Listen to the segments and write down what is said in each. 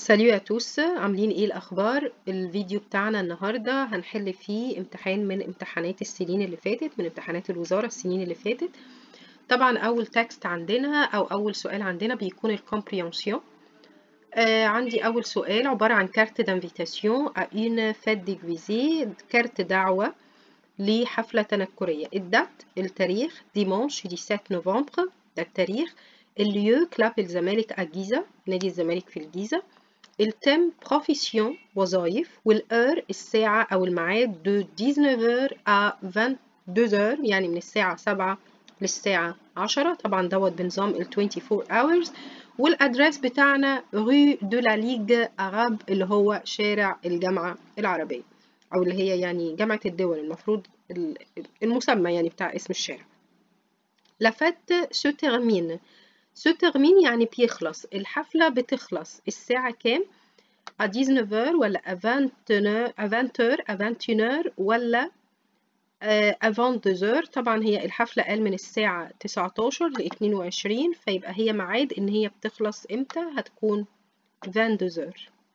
ساليو توس عاملين ايه الاخبار الفيديو بتاعنا النهارده هنحل فيه امتحان من امتحانات السنين اللي فاتت من امتحانات الوزاره السنين اللي فاتت طبعا اول تكست عندنا او اول سؤال عندنا بيكون الكومبريهنسيون آه عندي اول سؤال عباره عن كارت دانفيتاسيون ا اون فيت ديغويزي كارت دعوه لحفله تنكريه الدات التاريخ ديمانش 17 نوفمبر ده التاريخ الليو كلاب الزمالك الجيزه نادي الزمالك في الجيزه التم بروفيسيون وظائف والهور الساعة أو الميعاد دو 19h à 22h يعني من الساعة 7 للساعة 10 طبعا دوت بنظام ال 24 hours والأدرس بتاعنا رue دو لا ليغ أراب اللي هو شارع الجامعة العربية أو اللي هي يعني جامعة الدول المفروض المسمى يعني بتاع اسم الشارع La fête se termine se termine يعني بيخلص الحفلة بتخلص الساعة كام؟ à 19h ولا à 20h à 20h à 21h ولا à 22h طبعا هي الحفلة قال من الساعة 19 ل 22 فيبقى هي ميعاد إن هي بتخلص إمتى هتكون 22h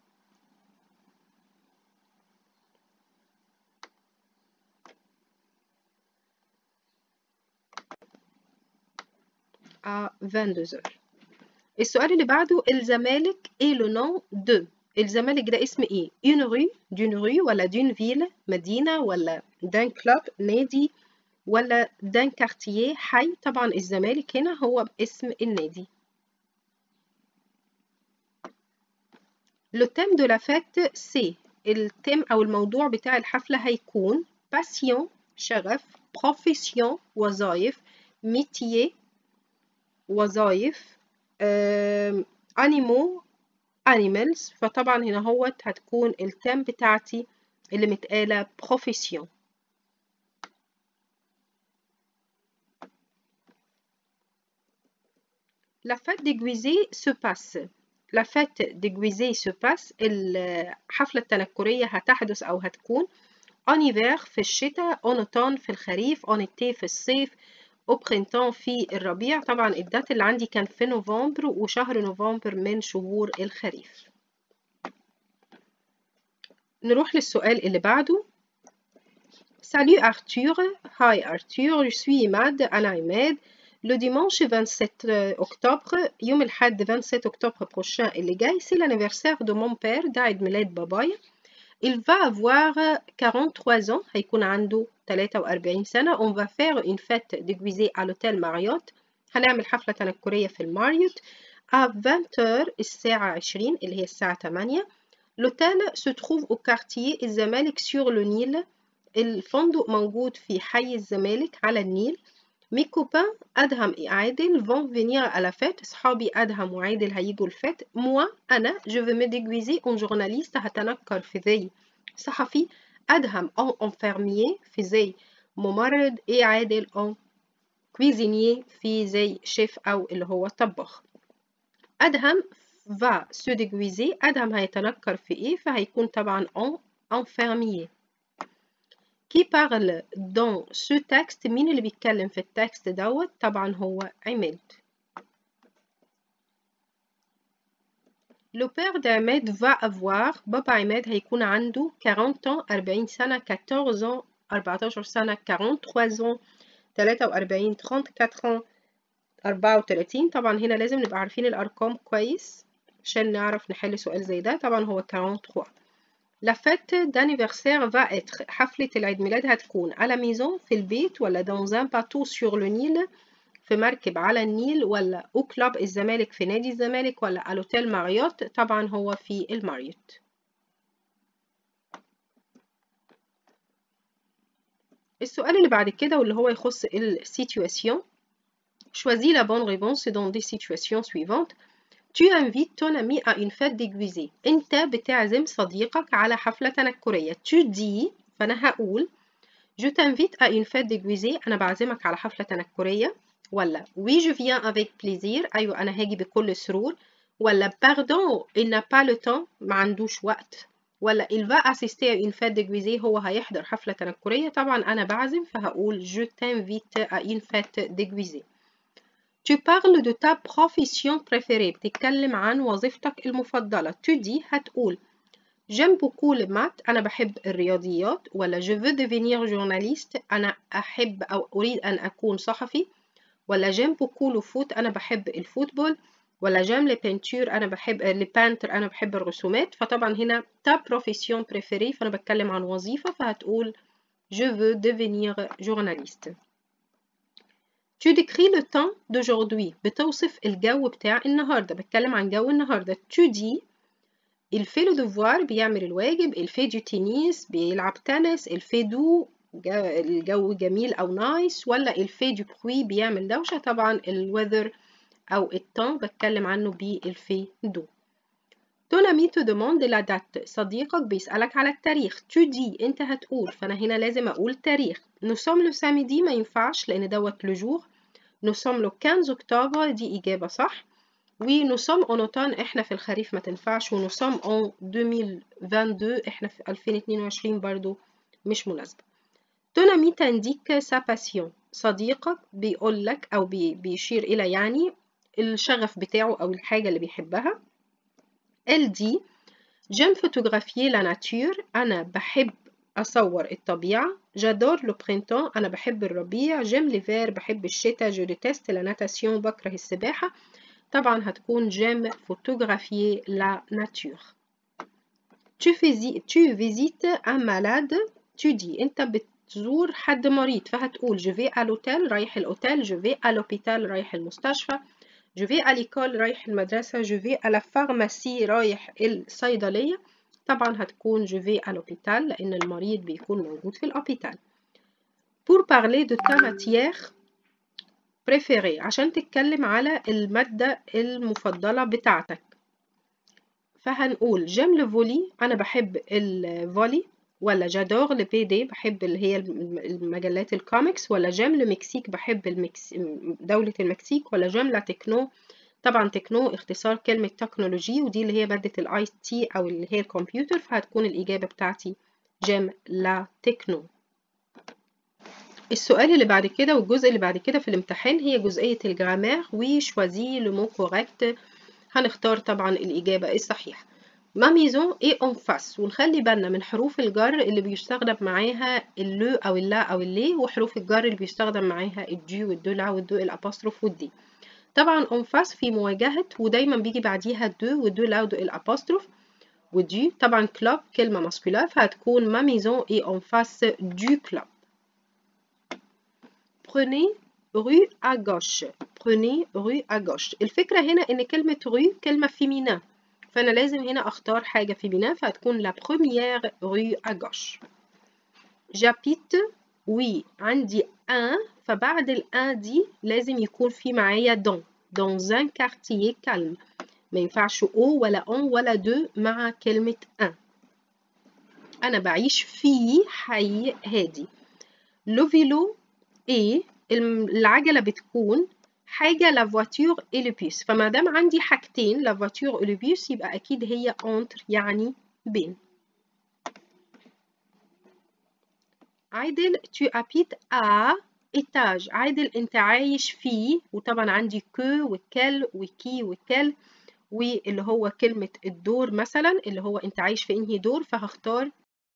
à 22h السؤال اللي بعده الزمالك ايه لو نون دو الزمالك ده اسم ايه une rue d'une rue ولا d'une ville مدينة ولا d'un club نادي ولا d'un quartier حي طبعا الزمالك هنا هو اسم النادي le thème de la fête c'est التم او الموضوع بتاع الحفلة هيكون passion شغف profession وظائف métier وظائف انيمو animals فطبعا هنا هوت هتكون التام بتاعتي اللي متقالة profession La fête déguisée se passe La fête déguisée se passe الحفلة التنكرية هتحدث أو هتكون en hiver في الشتاء en automne في الخريف en été في الصيف au printemps في الربيع طبعا الدات اللي عندي كان في نوفمبر وشهر نوفمبر من شهور الخريف نروح للسؤال اللي بعده Salut Arthur, hi Arthur, je suis Imad, أنا عماد. Le dimanche 27 octobre, يوم الحد 27 octobre prochain اللي جاي, c'est l'anniversaire de mon père, ده عيد ميلاد بابايا. Il va avoir 43 ans, هيكون عنده 43 سنة. On va faire une fête déguisée à l'hôtel Marriott. هنعمل حفلة تنكرية في الماريوت. À 20h الساعة 20 اللي هي الساعة 8. L'hôtel se trouve au quartier الزمالك sur le Nil. الفندق موجود في حي الزمالك على النيل. Mes copains أدهم عادل vont venir à la fête. أصحابي أدهم وعادل هيجوا الفات. Moi أنا je veux me déguiser en journaliste هتنكر في زي صحفي. أدهم en infirmier في زي ممرض. إيه عادل en cuisinier في زي شيف أو اللي هو طباخ. أدهم va se déguiser. أدهم هيتنكر في إيه؟ فهيكون طبعا en infirmier. Qui parle dans ce texte مين اللي بيتكلم في التكست دوت طبعا هو عماد Le père d'Ahmed va avoir بابا عماد هيكون عنده 40 ans 40 سنة 14 ans 14 سنة 43 ans 43 34 ans 34 طبعا هنا لازم نبقى عارفين الأرقام كويس عشان نعرف نحل سؤال زي ده طبعا هو 43 La fête d'anniversaire va être حفلة العيد ميلاد هتكون à la maison في البيت ولا dans un bateau sur le Nil في مركب على النيل ولا au club الزمالك في نادي الزمالك ولا à l'hôtel ماريوت طبعا هو في الماريوت السؤال اللي بعد كده واللي هو يخص السيتواسيون choisis la bonne réponse dans des situations suivantes Tu invites ton ami à une fête déguisée. أنت بتعزم صديقك على حفلة تنكرية. Tu dis فأنا هقول Je t'invite à une fête déguisée. أنا بعزمك على حفلة تنكرية. ولا Oui je viens avec plaisir. أيوة أنا هاجي بكل سرور. ولا Pardon il n'a pas le temps. ما عندوش وقت. ولا il va assister à une fête déguisée. هو هيحضر حفلة تنكرية. طبعا أنا بعزم فهقول Je t'invite à une fête déguisée. Tu parles de ta profession préférée بتتكلم عن وظيفتك المفضلة tu dis هتقول J'aime beaucoup le maths أنا بحب الرياضيات ولا je veux devenir journaliste أنا أحب أو أريد أن أكون صحفي ولا j'aime beaucoup le foot أنا بحب الفوتبول ولا j'aime les peintures أنا بحب les peintres أنا بحب الرسومات فطبعا هنا ta profession préférée فأنا بتكلم عن وظيفة فهتقول je veux devenir journaliste Tu décris le temps d'aujourd'hui بتوصف الجو بتاع النهاردة بتكلم عن جو النهاردة tu dis il fait le devoir بيعمل الواجب il fait du tennis بيلعب تنس il fait doux الجو جميل أو نايس ولا il fait du bruit بيعمل دوشة طبعا الweather أو التان بتكلم عنه بال fait doux ton ami te demande la date صديقك بيسألك على التاريخ tu dis انت هتقول فأنا هنا لازم أقول تاريخ nous sommes le samedi ما ينفعش لأن دوت le jour nous sommes le 15 octobre دي إجابة صح و nous sommes en automne إحنا في الخريف ما تنفعش و nous sommes en 2022 إحنا في 2022 برضو مش مناسبة ton ami t'indique sa passion صديقك بيقول لك أو بي بيشير إلى يعني الشغف بتاعه أو الحاجة اللي بيحبها Elle dit J'aime photographier la nature أنا بحب أصور الطبيعة J'adore le printemps أنا بحب الربيع J'aime l'hiver بحب الشتاء Je déteste la natation بكره السباحة طبعا هتكون J'aime photographier la nature tu, tu visites un malade tu dis أنت بتزور حد مريض فهتقول Je vais à l'hôtel رايح الأوتيل Je vais à l'hôpital رايح المستشفى Je vais à l'école رايح المدرسة Je vais à la pharmacie رايح الصيدلية طبعا هتكون je vais à l'hôpital لأن المريض بيكون موجود في الأوبيتال pour parler de ta matière préférée عشان تتكلم على المادة المفضلة بتاعتك فهنقول j'aime le volley أنا بحب الفولي ولا جادور لبي دي بحب اللي هي المجلات الكوميكس ولا جام المكسيك بحب المكس... دولة المكسيك ولا جام لا تكنو طبعا تكنو اختصار كلمة تكنولوجي ودي اللي هي مادة الاي تي او اللي هي الكمبيوتر فهتكون الإجابة بتاعتي جام لا تكنو السؤال اللي بعد كده والجزء اللي بعد كده في الامتحان هي جزئية الجرامير وشوازي لو مو كوريكت هنختار طبعا الإجابة الصحيحة ما ميزون اي اون فاس ونخلي بالنا من حروف الجر اللي بيستخدم معاها اللو او اللا او اللي وحروف الجر اللي بيستخدم معاها الجي والدو لا والدو الابوستروف والدي طبعا اون فاس في مواجهة ودايما بيجي بعديها دو ودو لا ودو الابوستروف ودي طبعا كلوب كلمة ماسكولا فهتكون ما ميزون اي اون فاس دو كلوب prenez rue à gauche prenez rue à gauche الفكرة هنا ان كلمة rue كلمة فيمينا فأنا لازم هنا أختار حاجة في بناء فهتكون la première rue à gauche j'habite oui عندي un فبعد ال un دي لازم يكون في معايا dans dans un quartier calme ما ينفعش او ولا on ولا de مع كلمة un أنا بعيش في حي هادي لو فيلو ايه العجلة بتكون حاجة لا فواتور اي لو بيس فما دام عندي حاجتين لا فواتور اي لو بيس يبقى أكيد هي انتر يعني بين عادل tu habites à étage عادل انت عايش فيه وطبعا عندي كو وكل وكي وكل واللي هو كلمة الدور مثلا اللي هو انت عايش في انهي دور فهختار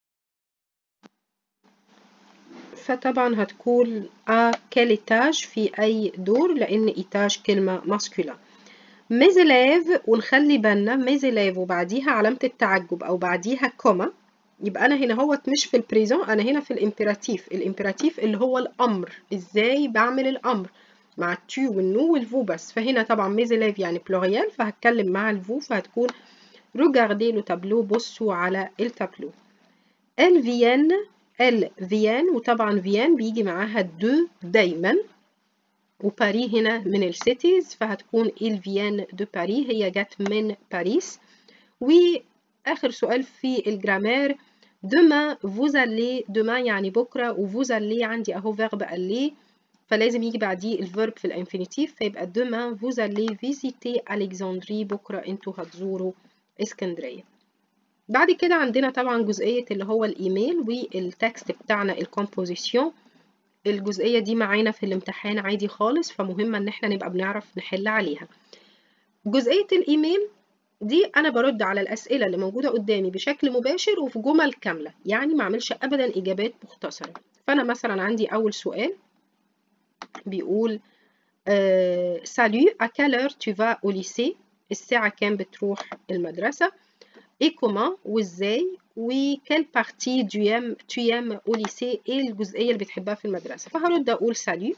فطبعا هتكون à quel étage في أي دور لأن إيتاج كلمة ماسكولا ميزيليف ونخلي بالنا ميزيليف وبعديها علامة التعجب أو بعديها كوما يبقى أنا هنا هوت مش في البريزون أنا هنا في الإمبيراتيف الإمبيراتيف اللي هو الأمر إزاي بعمل الأمر مع التو والنو والفو بس فهنا طبعا ميزيليف يعني بلوريال فهتكلم مع الفو فهتكون regardez لو تابلو بصوا على التابلو ال فيان ال فيان وطبعا فيان بيجي معاها دو دايما وباري هنا من السيتيز فهتكون il vient de باري هي جت من باريس واخر سؤال في الجرامير demain vous allez demain يعني بكره و vous allez عندي اهو فيرب aller فلازم يجي بعديه الفيرب في الانفينيتيف فيبقى demain vous allez visiter Alexandrie بكره انتوا هتزوروا اسكندريه بعد كده عندنا طبعا جزئية اللي هو الإيميل والتكست بتاعنا الكومبوزيسيون الجزئية دي معانا في الامتحان عادي خالص فمهمة ان احنا نبقى بنعرف نحل عليها جزئية الايميل دي انا برد على الاسئلة اللي موجودة قدامي بشكل مباشر وفي جمل كاملة يعني ما اعملش ابدا اجابات مختصرة فانا مثلا عندي اول سؤال بيقول سالو à quelle heure tu vas au lycée الساعة كام بتروح المدرسة et comment وازاي وكال بارتي tu aimes tu aimes au lycée ايه الجزئية اللي بتحبها في المدرسة فهرد اقول سالو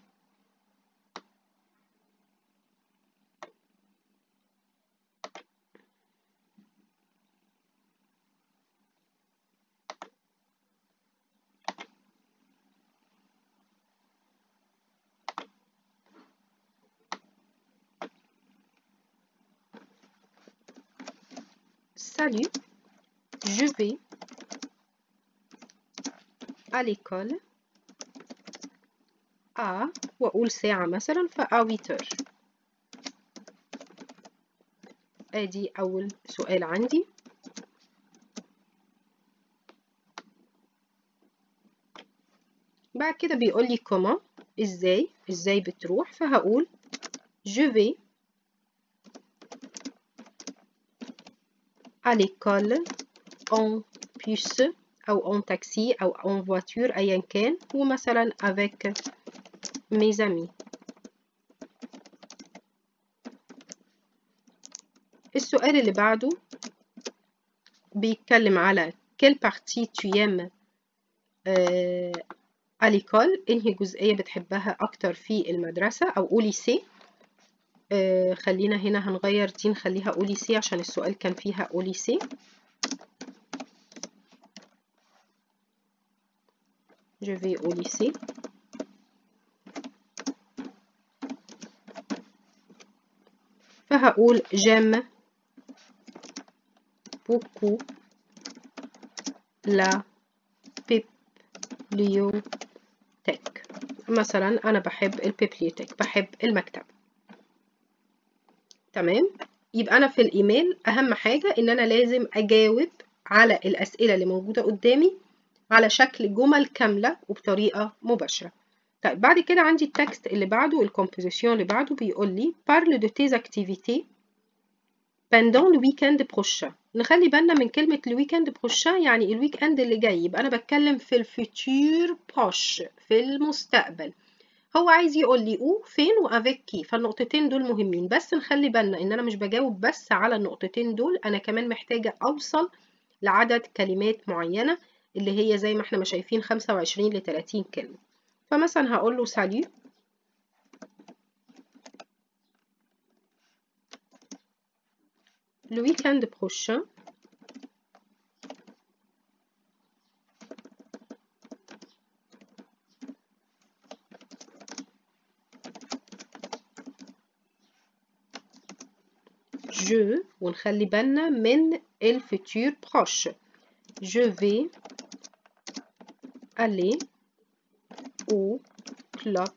Salut, je vais à l'école à وأقول ساعة مثلا فà 8 heures ادي أول سؤال عندي بعد كده بيقول لي comment ازاي ازاي بتروح فهقول je vais à l'école en bus أو en taxi أو en voiture أيا كان ومثلا avec mes amis السؤال اللي بعده بيتكلم على quelle partie tu aimes euh, à l'école انهي جزئية بتحبها أكتر في المدرسة أو au lycée آه خلينا هنا هنغير دي نخليها أوليسي عشان السؤال كان فيها أوليسي je vais au lycée فهقول j'aime beaucoup la bibliothèque مثلا أنا بحب البيبليوتيك بحب المكتب تمام يبقى انا في الايميل اهم حاجه ان انا لازم اجاوب على الاسئله اللي موجوده قدامي على شكل جمل كامله وبطريقه مباشره طيب بعد كده عندي التكست اللي بعده الكومبوزيشن اللي بعده بيقول لي parle de tes activités pendant le weekend prochain نخلي بالنا من كلمة الويكند بروشان يعني الويك اند اللي جاي يبقى أنا بتكلم في الفيتور بروش في المستقبل هو عايز يقول لي او فين وافيك كي فالنقطتين دول مهمين بس نخلي بالنا ان انا مش بجاوب بس على النقطتين دول انا كمان محتاجة اوصل لعدد كلمات معينة اللي هي زي ما احنا ما شايفين 25 ل 30 كلمة فمثلا هقول له سالو le week-end prochain je ونخلي بالنا من الفيتور proche je vais aller au club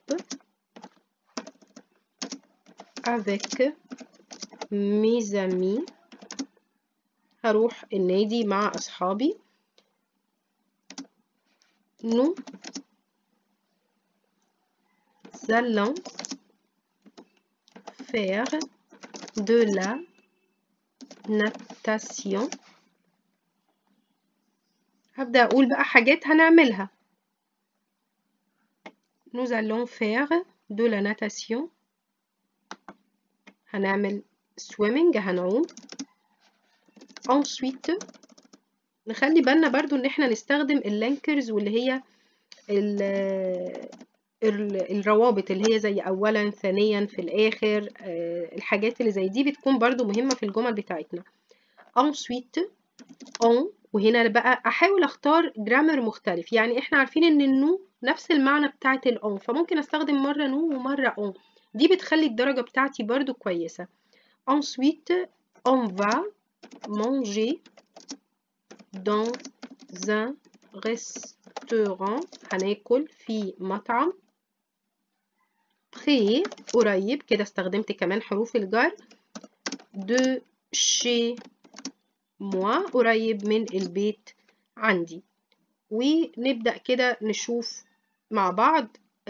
avec mes amis هروح النادي مع أصحابي nous allons faire de la natation هبدأ أقول بقى حاجات هنعملها nous allons faire de la natation هنعمل swimming هنعوم ensuite نخلي بالنا برضو ان احنا نستخدم اللينكرز واللي هي ال ال الروابط اللي هي زي اولا ثانيا في الاخر الحاجات اللي زي دي بتكون برضو مهمة في الجمل بتاعتنا ensuite on وهنا بقى احاول اختار جرامر مختلف يعني احنا عارفين ان النو نفس المعنى بتاعت الاون فممكن استخدم مرة نو ومرة اون دي بتخلي الدرجة بتاعتي برضو كويسة ensuite on va manger dans un restaurant هناكل في مطعم près قريب كده استخدمت كمان حروف الجر de chez moi قريب من البيت عندي ونبدأ كده نشوف مع بعض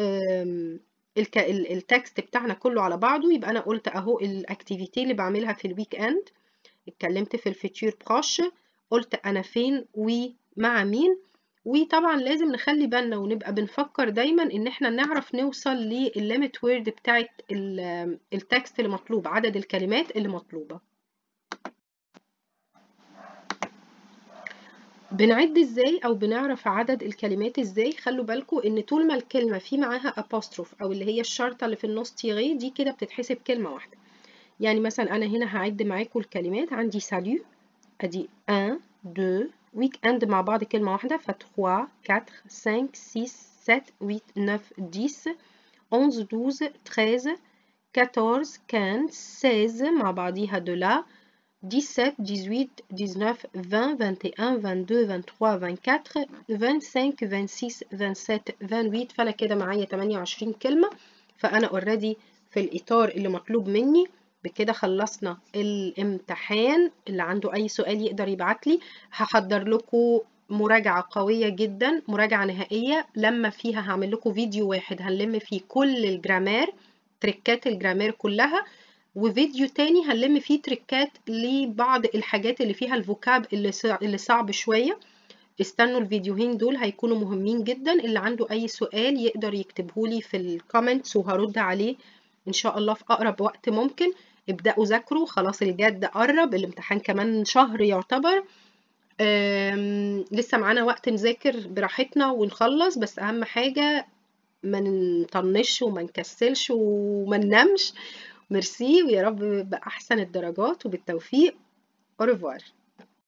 التكست بتاعنا كله على بعضه يبقى انا قلت اهو الاكتيفيتي اللي بعملها في الويك اند اتكلمت في الفيتشر بروش قلت انا فين ومع مين وطبعا لازم نخلي بالنا ونبقى بنفكر دايما ان احنا نعرف نوصل للليميت وورد بتاعت التكست اللي مطلوب عدد الكلمات اللي مطلوبة بنعد ازاي او بنعرف عدد الكلمات ازاي خلوا بالكم ان طول ما الكلمة في معاها apostrophe او اللي هي الشرطة اللي في النص تيغي دي كده بتتحسب كلمة واحدة يعني مثلا انا هنا هعد معاكم الكلمات عندي سالو ادي 1 2 ويك اند مع بعض كلمة واحدة ف 3 4 5 6 7 8 9 10 11 12 13 14 15 16 مع بعضيها de là 17 18 19 20 21 22 23 24 25 26 27 28 فانا كده معايا 28 كلمة فانا اوريدي في الاطار اللي مطلوب مني بكده خلصنا الامتحان اللي عنده اي سؤال يقدر يبعت لي هحضر لكم مراجعة قوية جدا مراجعة نهائية لما فيها هعمل لكم فيديو واحد هنلم فيه كل الجرامير تريكات الجرامير كلها وفيديو تاني هنلم فيه تريكات لبعض الحاجات اللي فيها الفوكاب اللي اللي صعب شوية استنوا الفيديوهين دول هيكونوا مهمين جدا اللي عنده اي سؤال يقدر يكتبهولي في الكومنتس وهرد عليه ان شاء الله في اقرب وقت ممكن ابدأوا ذاكروا خلاص الجد قرب الامتحان كمان شهر يعتبر لسه معانا وقت نذاكر براحتنا ونخلص بس اهم حاجة ما نطنش وما نكسلش وما ننامش ميرسي ويا رب بأحسن الدرجات وبالتوفيق أوريفوار